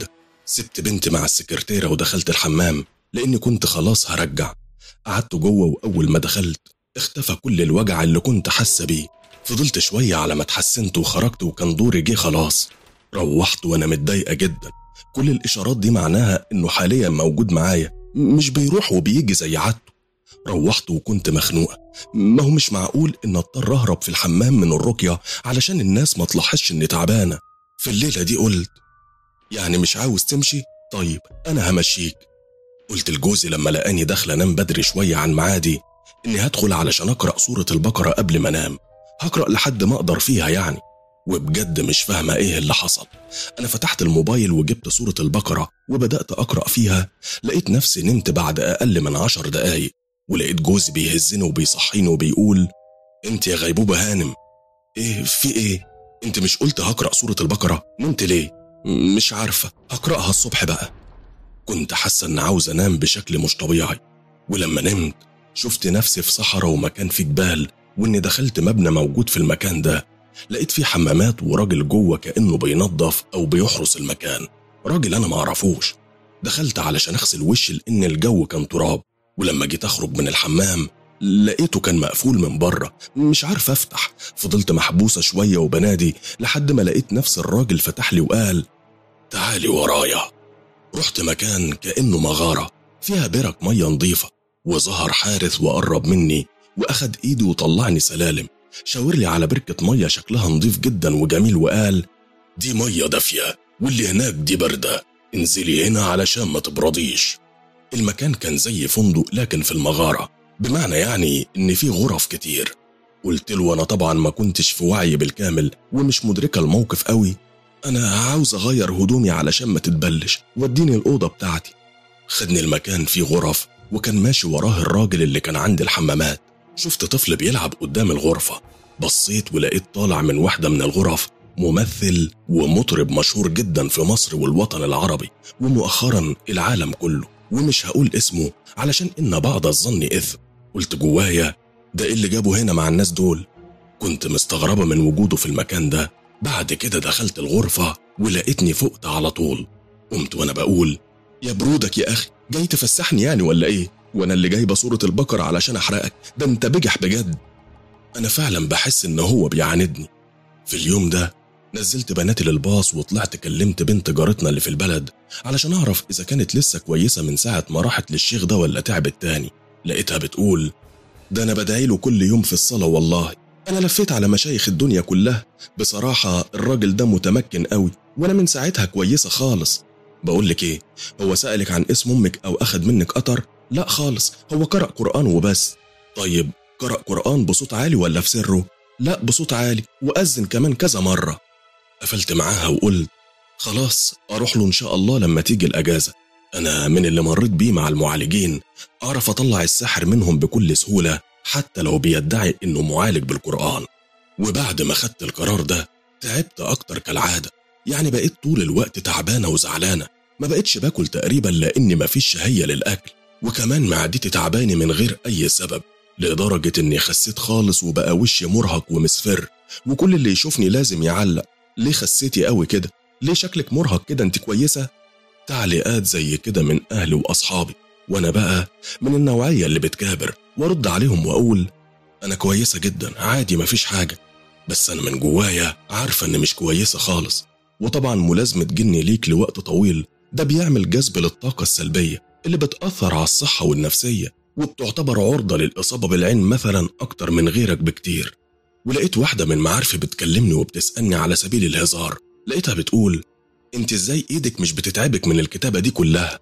سبت بنتي مع السكرتيرة ودخلت الحمام لأني كنت خلاص هرجع قعدت جوه وأول ما دخلت اختفى كل الوجع اللي كنت حاسة بيه فضلت شوية على ما اتحسنت وخرجت وكان دوري جه خلاص روحت وأنا متضايقة جدا كل الإشارات دي معناها إنه حاليا موجود معايا مش بيروح وبيجي زي عادته روحت وكنت مخنوقة ما هو مش معقول إن أضطر أهرب في الحمام من الرقية علشان الناس ما تلاحظش إني تعبانة في الليلة دي قلت يعني مش عاوز تمشي طيب أنا همشيك قلت لجوزي لما لقاني داخل أنام بدري شوية عن معادي إني هدخل علشان أقرأ سورة البقرة قبل ما أنام هقرأ لحد ما أقدر فيها يعني وبجد مش فاهمة إيه اللي حصل أنا فتحت الموبايل وجبت سورة البقرة وبدأت أقرأ فيها لقيت نفسي نمت بعد أقل من عشر دقايق ولقيت جوزي بيهزني وبيصحيني وبيقول انت يا غيبوبة هانم ايه في ايه انت مش قلت هقرأ سورة البقرة نمت ليه مش عارفة هقرأها الصبح بقى كنت حاسة ان عاوز انام بشكل مش طبيعي ولما نمت شفت نفسي في صحراء ومكان فيه جبال واني دخلت مبنى موجود في المكان ده لقيت فيه حمامات وراجل جوه كأنه بينظف او بيحرس المكان راجل انا معرفوش دخلت علشان اغسل وشي لان الجو كان تراب ولما جيت اخرج من الحمام لقيته كان مقفول من بره مش عارف افتح فضلت محبوسه شويه وبنادي لحد ما لقيت نفس الراجل فتح لي وقال تعالي ورايا رحت مكان كانه مغاره فيها برك ميه نظيفه وظهر حارث وقرب مني واخد ايدي وطلعني سلالم شاور لي على بركه ميه شكلها نظيف جدا وجميل وقال دي ميه دافيه واللي هناك دي بارده انزلي هنا علشان ما تبرديش المكان كان زي فندق لكن في المغارة بمعنى يعني إن في غرف كتير قلت له أنا طبعا ما كنتش في وعي بالكامل ومش مدركة الموقف قوي أنا عاوز أغير هدومي علشان ما تتبلش وديني الأوضة بتاعتي خدني المكان فيه غرف وكان ماشي وراه الراجل اللي كان عند الحمامات شفت طفل بيلعب قدام الغرفة بصيت ولقيت طالع من واحدة من الغرف ممثل ومطرب مشهور جدا في مصر والوطن العربي ومؤخرا العالم كله ومش هقول اسمه علشان إن بعض الظن إثم قلت جوايا ده إيه اللي جابه هنا مع الناس دول كنت مستغربة من وجوده في المكان ده بعد كده دخلت الغرفة ولقيتني فقت على طول قمت وأنا بقول يا برودك يا أخي جاي تفسحني يعني ولا إيه وأنا اللي جايبة صورة البقرة علشان أحرقك ده أنت بجح بجد أنا فعلا بحس إن هو بيعاندني في اليوم ده نزلت بناتي للباص وطلعت كلمت بنت جارتنا اللي في البلد علشان أعرف إذا كانت لسه كويسة من ساعة ما راحت للشيخ ده ولا تعبت تاني لقيتها بتقول ده أنا بدعي له كل يوم في الصلاة والله أنا لفيت على مشايخ الدنيا كلها بصراحة الراجل ده متمكن قوي وأنا من ساعتها كويسة خالص بقول لك إيه هو سألك عن اسم أمك أو أخد منك قطر لا خالص هو قرأ قرآن وبس طيب قرأ قرآن بصوت عالي ولا في سره لا بصوت عالي وأذن كمان كذا مرة قفلت معاها وقلت خلاص أروح له إن شاء الله لما تيجي الأجازة أنا من اللي مريت بيه مع المعالجين أعرف أطلع السحر منهم بكل سهولة حتى لو بيدعي إنه معالج بالقرآن وبعد ما خدت القرار ده تعبت أكتر كالعادة يعني بقيت طول الوقت تعبانة وزعلانة ما بقتش باكل تقريبا لأني مفيش شهية للأكل وكمان معدتي تعباني من غير أي سبب لدرجة إني خسيت خالص وبقى وشي مرهق ومسفر وكل اللي يشوفني لازم يعلق ليه خسيتي قوي كده ليه شكلك مرهق كده انت كويسة تعليقات زي كده من أهلي وأصحابي وأنا بقى من النوعية اللي بتكابر وأرد عليهم وأقول أنا كويسة جدا عادي مفيش حاجة بس أنا من جوايا عارفة إن مش كويسة خالص وطبعا ملازمة جني ليك لوقت طويل ده بيعمل جذب للطاقة السلبية اللي بتأثر على الصحة والنفسية وبتعتبر عرضة للإصابة بالعين مثلا أكتر من غيرك بكتير ولقيت واحدة من معارفي بتكلمني وبتسألني على سبيل الهزار لقيتها بتقول انت ازاي ايدك مش بتتعبك من الكتابة دي كلها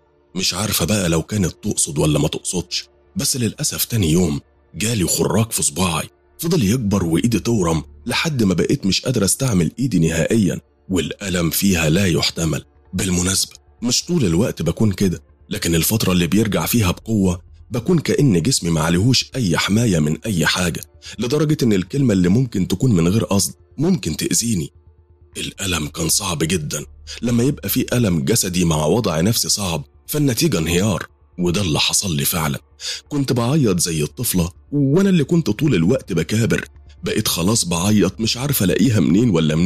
مش عارفة بقى لو كانت تقصد ولا ما تقصدش بس للأسف تاني يوم جالي خراج في صباعي فضل يكبر وإيدي تورم لحد ما بقيت مش قادر استعمل إيدي نهائيا والألم فيها لا يحتمل بالمناسبة مش طول الوقت بكون كده لكن الفترة اللي بيرجع فيها بقوة بكون كأن جسمي معلهوش أي حماية من أي حاجة لدرجة إن الكلمة اللي ممكن تكون من غير قصد ممكن تأذيني الألم كان صعب جدا لما يبقى في ألم جسدي مع وضع نفسي صعب فالنتيجة انهيار وده اللي حصل لي فعلا كنت بعيط زي الطفلة وأنا اللي كنت طول الوقت بكابر بقيت خلاص بعيط مش عارف ألاقيها منين ولا منين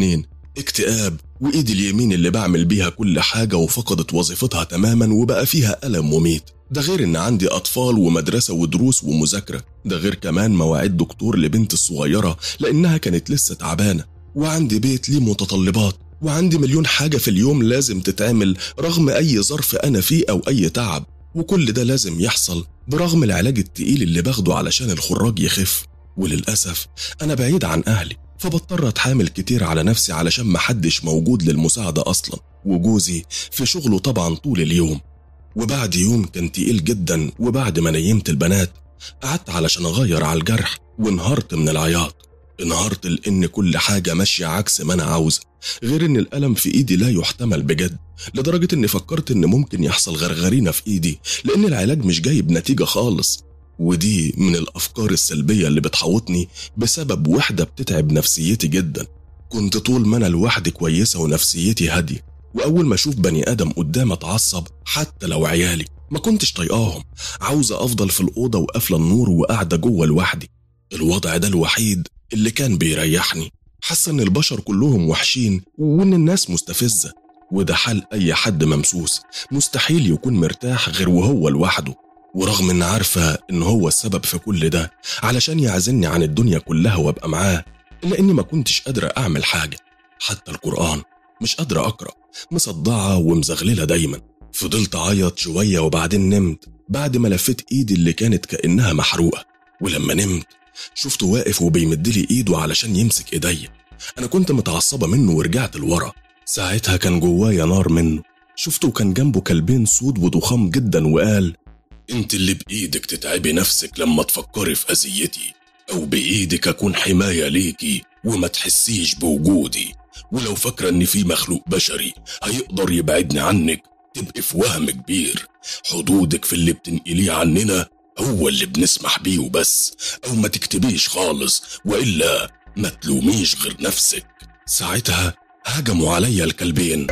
اكتئاب وإيدي اليمين اللي بعمل بيها كل حاجة وفقدت وظيفتها تماما وبقى فيها ألم مميت ده غير إن عندي أطفال ومدرسة ودروس ومذاكرة ده غير كمان مواعيد دكتور لبنت الصغيرة لأنها كانت لسه تعبانة وعندي بيت ليه متطلبات وعندي مليون حاجة في اليوم لازم تتعمل رغم أي ظرف أنا فيه أو أي تعب وكل ده لازم يحصل برغم العلاج التقيل اللي باخده علشان الخراج يخف وللأسف أنا بعيد عن أهلي فبضطر أتحامل كتير على نفسي علشان محدش موجود للمساعدة أصلا وجوزي في شغله طبعا طول اليوم وبعد يوم كان تقيل جدا وبعد ما نيمت البنات قعدت علشان أغير على الجرح وانهارت من العياط انهارت لأن كل حاجة ماشية عكس ما أنا عاوزة غير إن الألم في إيدي لا يحتمل بجد لدرجة إني فكرت إن ممكن يحصل غرغرينة في إيدي لأن العلاج مش جايب نتيجة خالص ودي من الأفكار السلبية اللي بتحوطني بسبب وحدة بتتعب نفسيتي جدا كنت طول ما أنا لوحدي كويسة ونفسيتي هادية وأول ما أشوف بني آدم قدام أتعصب حتى لو عيالي ما كنتش طايقاهم عاوزة أفضل في الأوضة وقافلة النور وقاعدة جوه لوحدي الوضع ده الوحيد اللي كان بيريحني حاسة إن البشر كلهم وحشين وإن الناس مستفزة وده حال أي حد ممسوس مستحيل يكون مرتاح غير وهو لوحده ورغم إن عارفة إن هو السبب في كل ده علشان يعزلني عن الدنيا كلها وأبقى معاه إلا إني ما كنتش قادرة أعمل حاجة حتى القرآن مش قادرة أقرأ مصدعة ومزغللة دايما فضلت أعيط شوية وبعدين نمت بعد ما لفيت إيدي اللي كانت كأنها محروقة ولما نمت شفته واقف وبيمد لي إيده علشان يمسك إيديا أنا كنت متعصبة منه ورجعت لورا ساعتها كان جوايا نار منه شفته كان جنبه كلبين سود وضخام جدا وقال انت اللي بايدك تتعبي نفسك لما تفكري في اذيتي او بايدك اكون حمايه ليكي وما تحسيش بوجودي ولو فاكره ان في مخلوق بشري هيقدر يبعدني عنك تبقي في وهم كبير حدودك في اللي بتنقليه عننا هو اللي بنسمح بيه وبس او ما تكتبيش خالص والا ما تلوميش غير نفسك ساعتها هجموا عليا الكلبين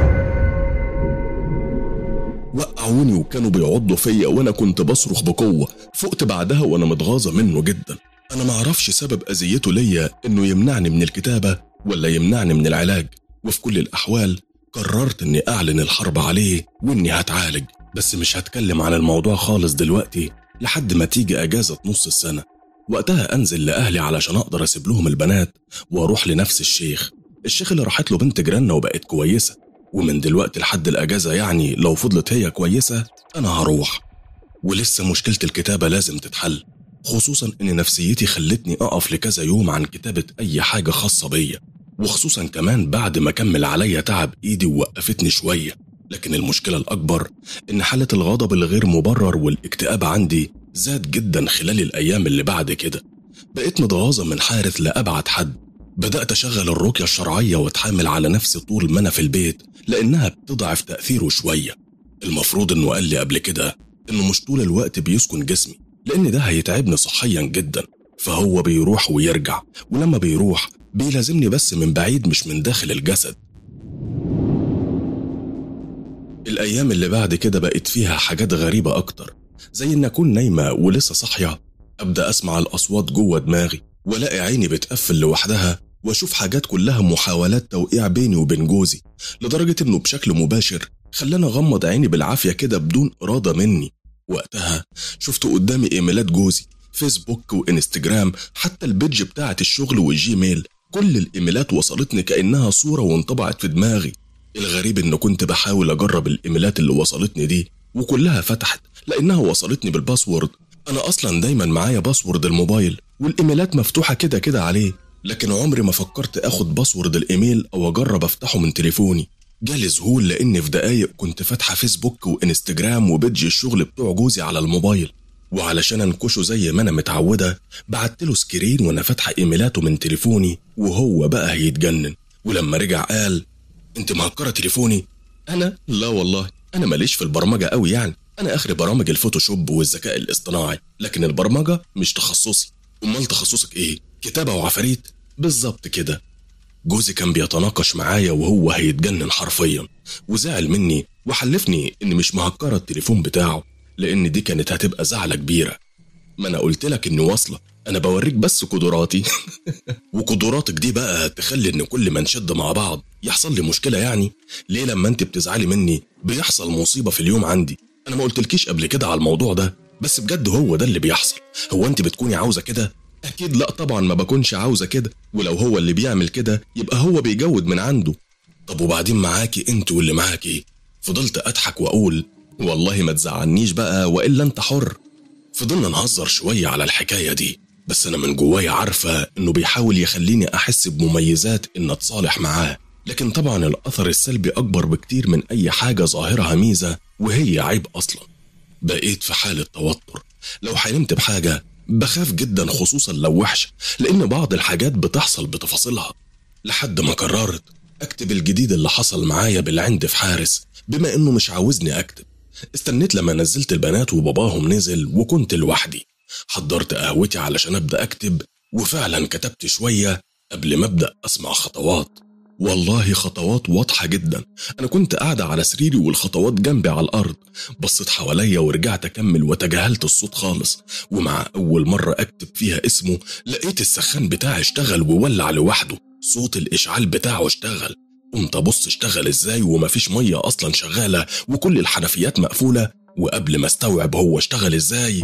وقعوني وكانوا بيعضوا فيا وانا كنت بصرخ بقوه فقت بعدها وانا متغاظه منه جدا انا معرفش سبب اذيته ليا انه يمنعني من الكتابه ولا يمنعني من العلاج وفي كل الاحوال قررت اني اعلن الحرب عليه واني هتعالج بس مش هتكلم عن الموضوع خالص دلوقتي لحد ما تيجي اجازه نص السنه وقتها انزل لاهلي علشان اقدر اسيب لهم البنات واروح لنفس الشيخ الشيخ اللي راحت له بنت جيراننا وبقت كويسه ومن دلوقتي لحد الاجازه يعني لو فضلت هي كويسه انا هروح ولسه مشكله الكتابه لازم تتحل خصوصا ان نفسيتي خلتني اقف لكذا يوم عن كتابه اي حاجه خاصه بيا وخصوصا كمان بعد ما كمل عليا تعب ايدي ووقفتني شويه لكن المشكله الاكبر ان حاله الغضب الغير مبرر والاكتئاب عندي زاد جدا خلال الايام اللي بعد كده بقيت متغاظه من حارث لابعد حد بدأت أشغل الرقية الشرعية وأتحامل على نفسي طول ما أنا في البيت لأنها بتضعف تأثيره شوية المفروض إنه قال لي قبل كده إنه مش طول الوقت بيسكن جسمي لأن ده هيتعبني صحيا جدا فهو بيروح ويرجع ولما بيروح بيلازمني بس من بعيد مش من داخل الجسد الأيام اللي بعد كده بقت فيها حاجات غريبة أكتر زي إن أكون نايمة ولسه صاحية أبدأ أسمع الأصوات جوه دماغي ولاقي عيني بتقفل لوحدها واشوف حاجات كلها محاولات توقيع بيني وبين جوزي لدرجة انه بشكل مباشر خلاني اغمض عيني بالعافية كده بدون ارادة مني وقتها شفت قدامي ايميلات جوزي فيسبوك وانستجرام حتى البيدج بتاعة الشغل والجيميل كل الايميلات وصلتني كأنها صورة وانطبعت في دماغي الغريب ان كنت بحاول اجرب الايميلات اللي وصلتني دي وكلها فتحت لانها وصلتني بالباسورد انا اصلا دايما معايا باسورد الموبايل والايميلات مفتوحه كده كده عليه لكن عمري ما فكرت اخد باسورد الايميل او اجرب افتحه من تليفوني جالي ذهول لاني في دقايق كنت فاتحه فيسبوك وانستجرام وبيدج الشغل بتوع جوزي على الموبايل وعلشان انكشه زي ما انا متعوده بعت له سكرين وانا فاتحه ايميلاته من تليفوني وهو بقى هيتجنن ولما رجع قال انت مهكره تليفوني انا لا والله انا ماليش في البرمجه قوي يعني انا اخري برامج الفوتوشوب والذكاء الاصطناعي لكن البرمجه مش تخصصي امال تخصصك ايه كتابه وعفاريت بالظبط كده جوزي كان بيتناقش معايا وهو هيتجنن حرفيا وزعل مني وحلفني ان مش مهكره التليفون بتاعه لان دي كانت هتبقى زعله كبيره ما انا قلت لك اني واصله انا بوريك بس قدراتي وقدراتك دي بقى تخلي ان كل ما نشد مع بعض يحصل لي مشكله يعني ليه لما انت بتزعلي مني بيحصل مصيبه في اليوم عندي انا ما قلتلكيش قبل كده على الموضوع ده بس بجد هو ده اللي بيحصل هو انت بتكوني عاوزه كده اكيد لا طبعا ما بكونش عاوزه كده ولو هو اللي بيعمل كده يبقى هو بيجود من عنده طب وبعدين معاكي انت واللي معاكي فضلت اضحك واقول والله ما تزعلنيش بقى والا انت حر فضلنا نهزر شويه على الحكايه دي بس انا من جوايا عارفه انه بيحاول يخليني احس بمميزات ان اتصالح معاه لكن طبعا الاثر السلبي اكبر بكتير من اي حاجه ظاهرها ميزه وهي عيب اصلا بقيت في حاله توتر لو حلمت بحاجه بخاف جدا خصوصا لو وحشه لان بعض الحاجات بتحصل بتفاصيلها لحد ما قررت اكتب الجديد اللي حصل معايا بالعند في حارس بما انه مش عاوزني اكتب استنيت لما نزلت البنات وباباهم نزل وكنت لوحدي حضرت قهوتي علشان ابدا اكتب وفعلا كتبت شويه قبل ما ابدا اسمع خطوات والله خطوات واضحة جدا أنا كنت قاعدة على سريري والخطوات جنبي على الأرض بصيت حواليا ورجعت أكمل وتجاهلت الصوت خالص ومع أول مرة أكتب فيها اسمه لقيت السخان بتاعي اشتغل وولع لوحده صوت الإشعال بتاعه اشتغل قمت أبص اشتغل إزاي ومفيش مية أصلا شغالة وكل الحنفيات مقفولة وقبل ما استوعب هو اشتغل إزاي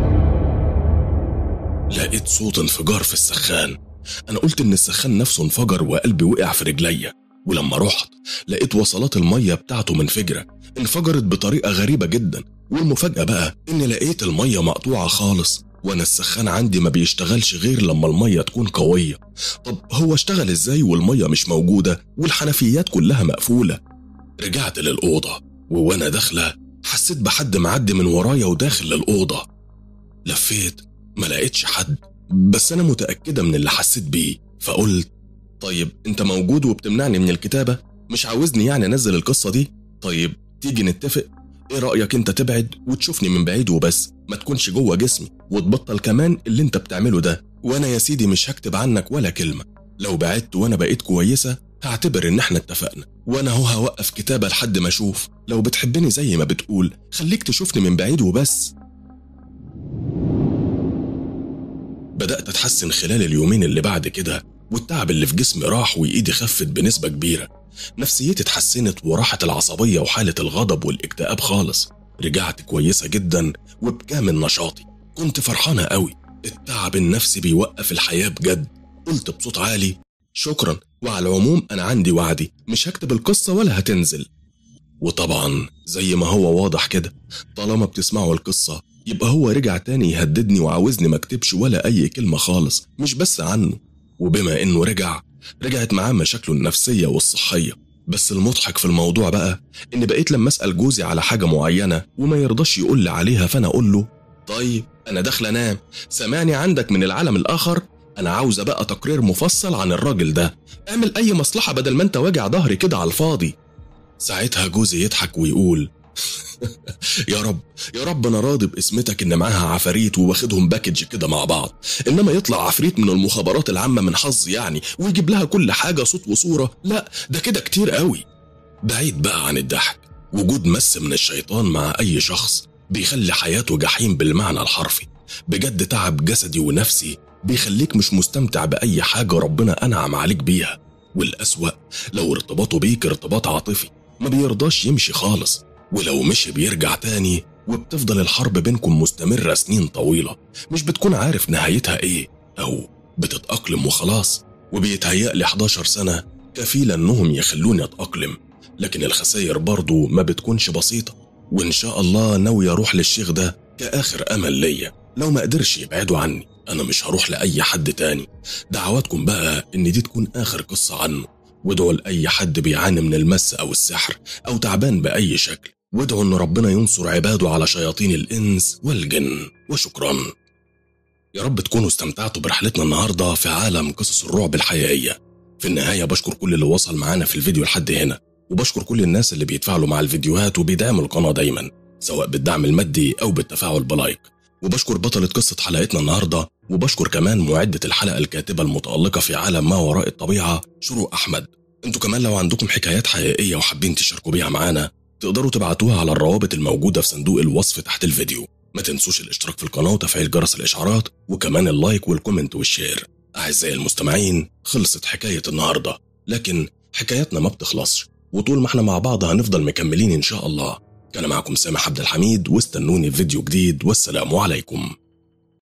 لقيت صوت انفجار في السخان أنا قلت إن السخان نفسه انفجر وقلبي وقع في رجليا ولما رحت لقيت وصلات المية بتاعته منفجرة انفجرت بطريقة غريبة جدا والمفاجأة بقى إن لقيت المية مقطوعة خالص وأنا السخان عندي ما بيشتغلش غير لما المية تكون قوية طب هو اشتغل إزاي والمية مش موجودة والحنفيات كلها مقفولة رجعت للأوضة ووأنا داخلة حسيت بحد معدي من ورايا وداخل للأوضة لفيت ما لقيتش حد بس أنا متأكدة من اللي حسيت بيه فقلت طيب أنت موجود وبتمنعني من الكتابة مش عاوزني يعني أنزل القصة دي طيب تيجي نتفق ايه رأيك انت تبعد وتشوفني من بعيد وبس ما تكونش جوه جسمي وتبطل كمان اللي انت بتعمله ده وانا يا سيدي مش هكتب عنك ولا كلمة لو بعدت وانا بقيت كويسة هعتبر ان احنا اتفقنا وانا هو هوقف كتابة لحد ما اشوف لو بتحبني زي ما بتقول خليك تشوفني من بعيد وبس بدأت أتحسن خلال اليومين اللي بعد كده والتعب اللي في جسمي راح وإيدي خفت بنسبة كبيرة نفسيتي اتحسنت وراحت العصبية وحالة الغضب والاكتئاب خالص رجعت كويسة جدا وبكامل نشاطي كنت فرحانة قوي التعب النفسي بيوقف الحياة بجد قلت بصوت عالي شكرا وعلى العموم أنا عندي وعدي مش هكتب القصة ولا هتنزل وطبعا زي ما هو واضح كده طالما بتسمعوا القصة يبقى هو رجع تاني يهددني وعاوزني ما اكتبش ولا أي كلمة خالص مش بس عنه وبما إنه رجع رجعت معاه مشاكله النفسية والصحية بس المضحك في الموضوع بقى إن بقيت لما أسأل جوزي على حاجة معينة وما يرضاش يقول لي عليها فأنا أقول له طيب أنا داخل أنام سامعني عندك من العالم الآخر أنا عاوزة بقى تقرير مفصل عن الراجل ده اعمل أي مصلحة بدل ما أنت واجع ظهري كده على الفاضي ساعتها جوزي يضحك ويقول يا رب يا رب انا راضي باسمتك ان معاها عفاريت وواخدهم باكج كده مع بعض انما يطلع عفريت من المخابرات العامه من حظ يعني ويجيب لها كل حاجه صوت وصوره لا ده كده كتير قوي بعيد بقى عن الضحك وجود مس من الشيطان مع اي شخص بيخلي حياته جحيم بالمعنى الحرفي بجد تعب جسدي ونفسي بيخليك مش مستمتع باي حاجه ربنا انعم عليك بيها والاسوا لو ارتباطه بيك ارتباط عاطفي ما بيرضاش يمشي خالص ولو مشي بيرجع تاني وبتفضل الحرب بينكم مستمرة سنين طويلة مش بتكون عارف نهايتها ايه أو بتتأقلم وخلاص وبيتهيأ لي 11 سنة كفيلة انهم يخلوني اتأقلم لكن الخسائر برضو ما بتكونش بسيطة وإن شاء الله ناوي أروح للشيخ ده كآخر أمل ليا لو ما قدرش يبعدوا عني أنا مش هروح لأي حد تاني دعواتكم بقى إن دي تكون آخر قصة عنه وادعوا لأي حد بيعاني من المس أو السحر أو تعبان بأي شكل وادعوا ان ربنا ينصر عباده على شياطين الانس والجن وشكرا يا رب تكونوا استمتعتوا برحلتنا النهارده في عالم قصص الرعب الحقيقيه في النهايه بشكر كل اللي وصل معانا في الفيديو لحد هنا وبشكر كل الناس اللي بيتفاعلوا مع الفيديوهات وبيدعموا القناه دايما سواء بالدعم المادي او بالتفاعل بلايك وبشكر بطلة قصة حلقتنا النهاردة وبشكر كمان معدة الحلقة الكاتبة المتألقة في عالم ما وراء الطبيعة شروق أحمد انتوا كمان لو عندكم حكايات حقيقية وحابين تشاركوا بيها معانا تقدروا تبعتوها على الروابط الموجودة في صندوق الوصف تحت الفيديو ما تنسوش الاشتراك في القناة وتفعيل جرس الإشعارات وكمان اللايك والكومنت والشير أعزائي المستمعين خلصت حكاية النهاردة لكن حكاياتنا ما بتخلصش وطول ما احنا مع بعض هنفضل مكملين إن شاء الله كان معكم سامح عبد الحميد واستنوني في فيديو جديد والسلام عليكم